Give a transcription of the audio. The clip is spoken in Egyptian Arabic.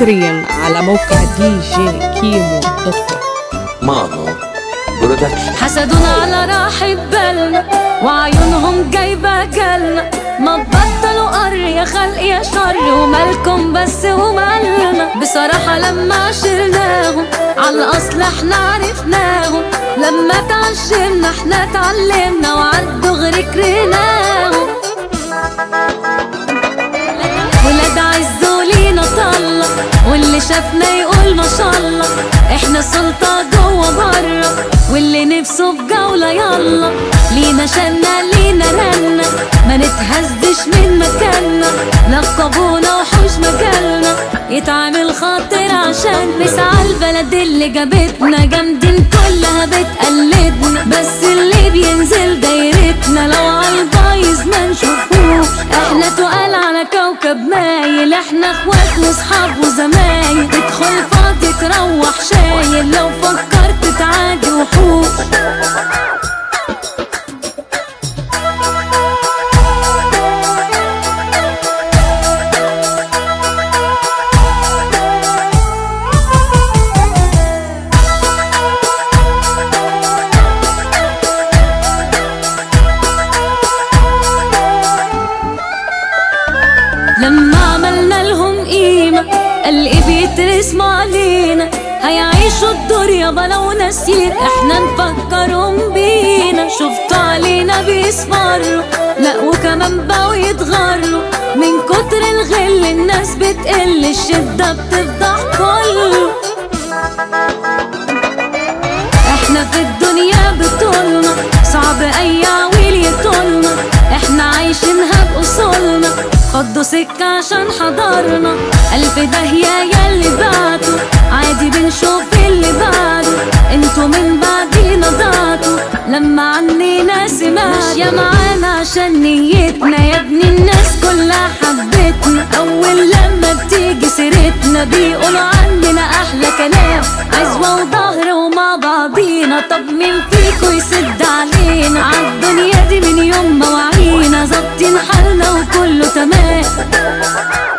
حصريا على موقع دي جي كيمو دوت كوم مانو برودكشن حسدونا على راحة بالنا وعيونهم جايبة جالنا ما تبطلوا قر يا خلق يا شر ومالكم بس ومالنا بصراحة لما عشرناهم على الأصل احنا عرفناهم لما تعشمنا احنا اتعلمنا وعالدغري كرهناهم ولاد عزوا لينا طلة واللي شافنا يقول ما شاء الله احنا سلطة جوه بره واللي نفسه في جولة يلا لينا شنا لينا رنا ما نتهزش من مكاننا لقبونا وحوش مجالنا يتعامل خاطر عشان نسعى البلد اللي جابتنا جامدين كلها بتقلدنا بس اللي بينزل دايرتنا لو عالبايظ ما نشوفوش احنا تقال على كوكب مايل احنا اخوات واصحاب وزمايل تدخل فاضي تروح شايل لو فكرت تعادي وحوش لما عملنا لهم قيمة قلقي بيترسموا علينا هيعيشوا الدور يابا لو ناسيين احنا نفكرهم بينا شفتوا علينا بيصفروا لا وكمان بقوا يتغروا من كتر الغل الناس بتقل الشدة بتفضح كله احنا في الدنيا بطولنا صعب اي عويل يطولنا احنا عايشينها باصولنا خدوا سكة عشان حضرنا الف داهية ياللي بعتوا عادي بنشوف اللي بعده انتوا من بعدينا ضعتوا لما عنينا سمعت يا معانا عشان نيتنا يا ابني الناس كلها حبتنا اول لما بتيجي سيرتنا بيقولوا عننا احلى كلام عزوة وظهر ومع بعضينا طب مين فيكو يسد علينا عالدنيا دي من يوم ما وعينا ظابطين حالنا وكله تمام